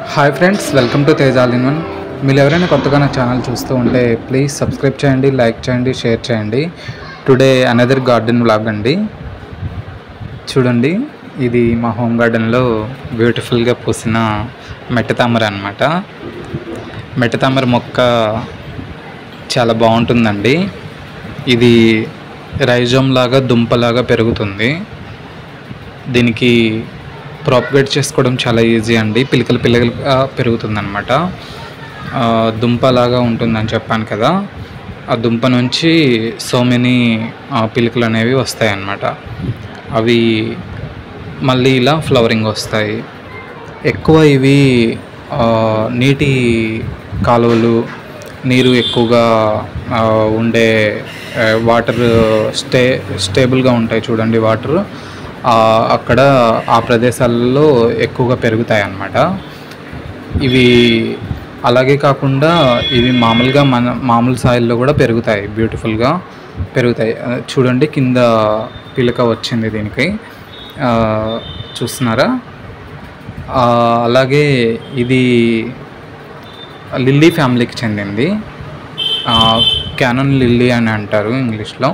hi friends welcome to Tej all in one మీరు ఎవరైనా కొత్తగా నా ఛానల్ చూస్తూ ఉంటే ప్లీజ్ సబ్స్క్రైబ్ చేయండి లైక్ చేయండి షేర్ చేయండి టుడే అనదర్ గార్డెన్ వ్లాగ్ అండి చూడండి ఇది మా హోమ్ గార్డెన్లో బ్యూటిఫుల్గా పూసిన మెట్ట తామర అనమాట మెట్ట తామర మొక్క చాలా బాగుంటుందండి ఇది రైజోమ్ లాగా దుంపలాగా పెరుగుతుంది దీనికి ప్రాపగేట్ చేసుకోవడం చాలా ఈజీ అండి పిలకలు పిల్లలుగా పెరుగుతుంది అనమాట దుంపలాగా ఉంటుందని చెప్పాను కదా ఆ దుంప నుంచి సో మెనీ పిలకలు అనేవి వస్తాయి అన్నమాట అవి మళ్ళీ ఇలా ఫ్లవరింగ్ వస్తాయి ఎక్కువ ఇవి ఆ, నీటి కాలువలు నీరు ఎక్కువగా ఆ, ఉండే ఆ, వాటర్ స్టే స్టేబుల్గా ఉంటాయి చూడండి వాటర్ అక్కడ ఆ ప్రదేశాలలో ఎక్కువగా పెరుగుతాయి అన్నమాట ఇవి అలాగే కాకుండా ఇవి మామూలుగా మన మామూలు సాయిల్లో కూడా పెరుగుతాయి బ్యూటిఫుల్గా పెరుగుతాయి ఆ, చూడండి కింద పిలక వచ్చింది దీనికి ఆ, చూస్తున్నారా ఆ, అలాగే ఇది లిల్లీ ఫ్యామిలీకి చెందింది క్యానన్ లిల్లీ అని అంటారు ఇంగ్లీష్లో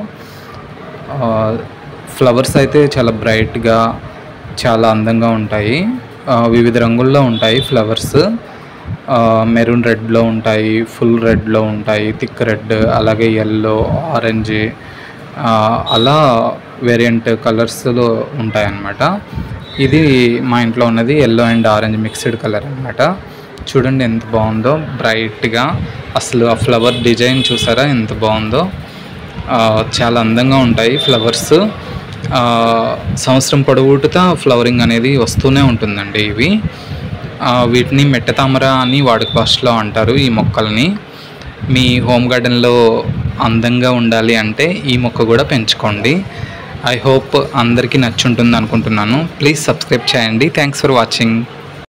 ఫ్లవర్స్ అయితే చాలా బ్రైట్గా చాలా అందంగా ఉంటాయి ఆ, వివిధ రంగుల్లో ఉంటాయి ఫ్లవర్స్ మెరూన్ రెడ్లో ఉంటాయి ఫుల్ రెడ్లో ఉంటాయి థిక్ రెడ్ అలాగే ఎల్లో ఆరెంజ్ అలా వేరియంట్ కలర్స్లో ఉంటాయి అన్నమాట ఇది మా ఇంట్లో ఉన్నది yellow and orange mixed colour అన్నమాట చూడండి ఎంత బాగుందో బ్రైట్గా అసలు ఆ ఫ్లవర్ డిజైన్ చూసారా ఎంత బాగుందో ఆ, చాలా అందంగా ఉంటాయి ఫ్లవర్స్ ఆ, సంవత్సరం పొడవుటుతా ఫ్లవరింగ్ అనేది వస్తూనే ఉంటుందండి ఇవి ఆ, వీటిని మెట్ట తామర అని వాడుక భాషలో అంటారు ఈ మొక్కల్ని మీ హోమ్ గార్డెన్లో అందంగా ఉండాలి అంటే ఈ మొక్క కూడా పెంచుకోండి ఐ హోప్ అందరికీ నచ్చుంటుంది అనుకుంటున్నాను ప్లీజ్ సబ్స్క్రైబ్ చేయండి థ్యాంక్స్ ఫర్ వాచింగ్